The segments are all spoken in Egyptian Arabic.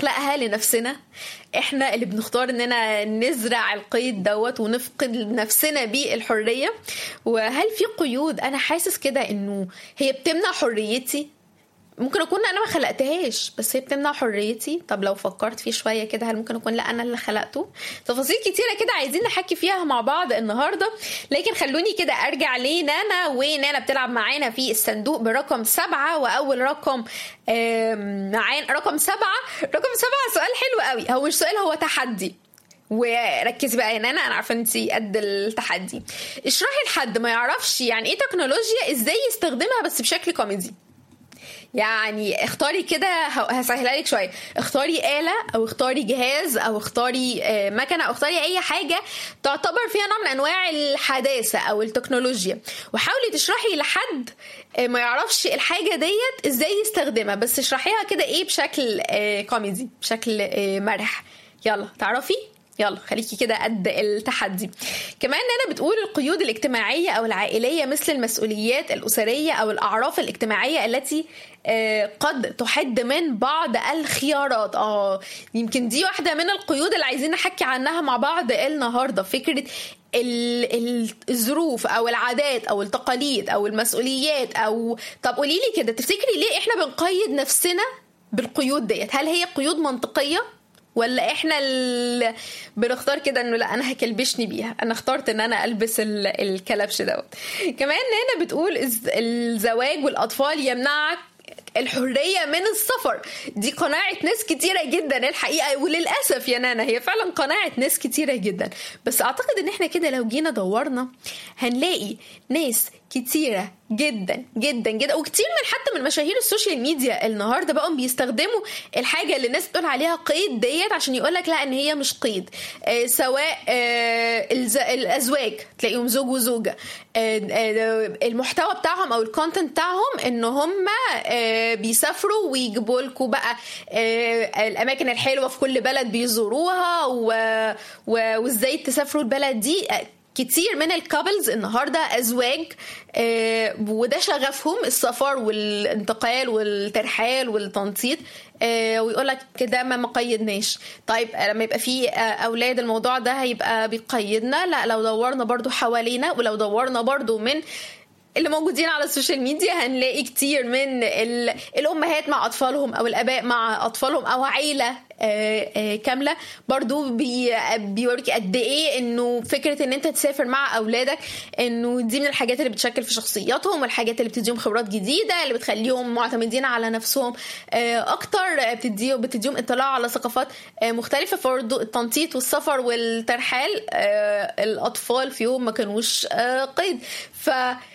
بنخلقها لنفسنا احنا اللي بنختار اننا نزرع القيد دوت ونفقد نفسنا بيه الحريه وهل في قيود انا حاسس كده انه هي بتمنع حريتي ممكن اكون انا ما خلقتهاش بس هي بتمنع حريتي طب لو فكرت فيه شويه كده هل ممكن اكون لا انا اللي خلقته تفاصيل كتيره كده عايزين نحكي فيها مع بعض النهارده لكن خلوني كده ارجع لنانا ونانا بتلعب معانا في الصندوق برقم سبعة واول رقم معانا رقم سبعة رقم سبعة سؤال حلو قوي هو مش سؤال هو تحدي وركزي بقى يا نانا انا عارفه انت قد التحدي اشرحي لحد ما يعرفش يعني ايه تكنولوجيا ازاي يستخدمها بس بشكل كوميدي يعني اختاري كده هسهلها لك شويه اختاري آلة او اختاري جهاز او اختاري مكنه او اختاري اي حاجه تعتبر فيها نوع من انواع الحداثه او التكنولوجيا وحاولي تشرحي لحد ما يعرفش الحاجه ديت ازاي يستخدمها بس اشرحيها كده ايه بشكل كوميدي بشكل مرح يلا تعرفي يلا خليكي كده قد التحدي كمان انا بتقول القيود الاجتماعيه او العائليه مثل المسؤوليات الاسريه او الاعراف الاجتماعيه التي قد تحد من بعض الخيارات اه يمكن دي واحده من القيود اللي عايزين نحكي عنها مع بعض النهارده فكره الظروف او العادات او التقاليد او المسؤوليات او طب قولي لي كده تفتكري ليه احنا بنقيد نفسنا بالقيود ديت هل هي قيود منطقيه ولا احنا اللي بنختار كده انه لا انا هكلبشني بيها انا اخترت ان انا البس الكلبش دوت كمان هنا بتقول الزواج والاطفال يمنعك الحرية من السفر دي قناعة ناس كتيرة جدا الحقيقة وللأسف يا نانا هي فعلا قناعة ناس كتيرة جدا بس أعتقد إن احنا كده لو جينا دورنا هنلاقي ناس كتيرة جدا جدا جدا وكتير من حتى من مشاهير السوشيال ميديا النهارده بقوا بيستخدموا الحاجه اللي الناس بتقول عليها قيد ديت عشان يقول لك لا ان هي مش قيد آه سواء آه الازواج تلاقيهم زوج وزوجه آه آه المحتوى بتاعهم او الكونتنت بتاعهم ان هم آه بيسافروا ويجيبوا لكم بقى آه الاماكن الحلوه في كل بلد بيزوروها وازاي تسافروا البلد دي كتير من الكابلز النهارده ازواج آه وده شغفهم السفر والانتقال والترحال والتنطيط آه ويقول لك كده ما مقيدناش طيب لما يبقى في آه اولاد الموضوع ده هيبقى بيقيدنا لا لو دورنا برضو حوالينا ولو دورنا برضو من اللي موجودين على السوشيال ميديا هنلاقي كتير من الامهات مع اطفالهم او الاباء مع اطفالهم او عيله كامله برضو بيوريكي قد ايه انه فكره ان انت تسافر مع اولادك انه دي من الحاجات اللي بتشكل في شخصياتهم والحاجات اللي بتديهم خبرات جديده اللي بتخليهم معتمدين على نفسهم اكتر بتديهم بتديهم اطلاع على ثقافات مختلفه برضو التنطيط والسفر والترحال الاطفال فيهم ما كانوش قيد ف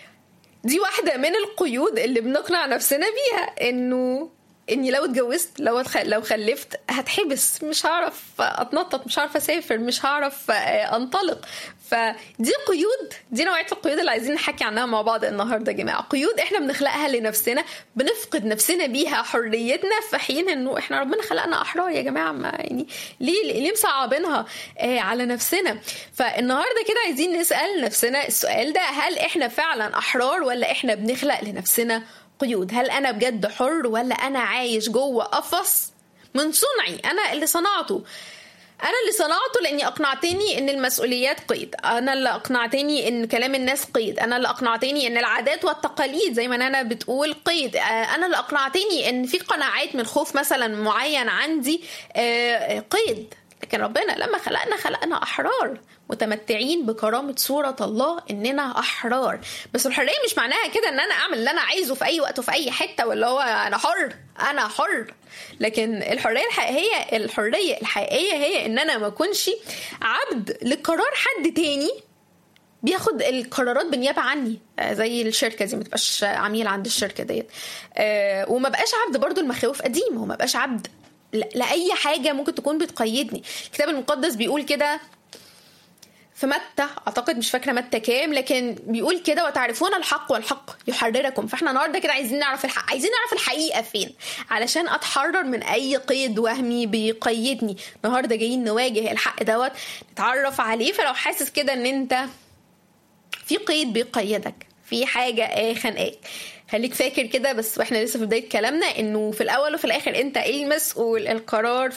دي واحده من القيود اللي بنقنع نفسنا بيها انه اني لو اتجوزت لو لو خلفت هتحبس مش هعرف اتنطط مش هعرف اسافر مش هعرف انطلق فدي قيود دي نوعيه القيود اللي عايزين نحكي عنها مع بعض النهارده يا جماعه قيود احنا بنخلقها لنفسنا بنفقد نفسنا بيها حريتنا في حين انه احنا ربنا خلقنا احرار يا جماعه ما يعني ليه ليه مصعبينها آه على نفسنا فالنهارده كده عايزين نسال نفسنا السؤال ده هل احنا فعلا احرار ولا احنا بنخلق لنفسنا قيود هل انا بجد حر ولا انا عايش جوه قفص من صنعي انا اللي صنعته انا اللي صنعته لاني اقنعتني ان المسؤوليات قيد انا اللي اقنعتني ان كلام الناس قيد انا اللي اقنعتني ان العادات والتقاليد زي ما انا بتقول قيد انا اللي اقنعتني ان في قناعات من خوف مثلا معين عندي قيد لكن ربنا لما خلقنا خلقنا احرار متمتعين بكرامة صورة الله إننا أحرار بس الحرية مش معناها كده إن أنا أعمل اللي أنا عايزه في أي وقت وفي أي حتة ولا هو أنا حر أنا حر لكن الحرية الحقيقية الحرية الحقيقية هي إن أنا ما أكونش عبد لقرار حد تاني بياخد القرارات بالنيابه عني زي الشركه دي ما تبقاش عميل عند الشركه ديت وما بقاش عبد برضو المخاوف قديمه وما بقاش عبد لاي حاجه ممكن تكون بتقيدني الكتاب المقدس بيقول كده في متى اعتقد مش فاكره متى كام لكن بيقول كده وتعرفون الحق والحق يحرركم فاحنا النهارده كده عايزين نعرف الحق عايزين نعرف الحقيقه فين علشان اتحرر من اي قيد وهمي بيقيدني النهارده جايين نواجه الحق دوت نتعرف عليه فلو حاسس كده ان انت في قيد بيقيدك في حاجه خانقاك خليك فاكر كده بس واحنا لسه في بدايه كلامنا انه في الاول وفي الاخر انت المسؤول القرار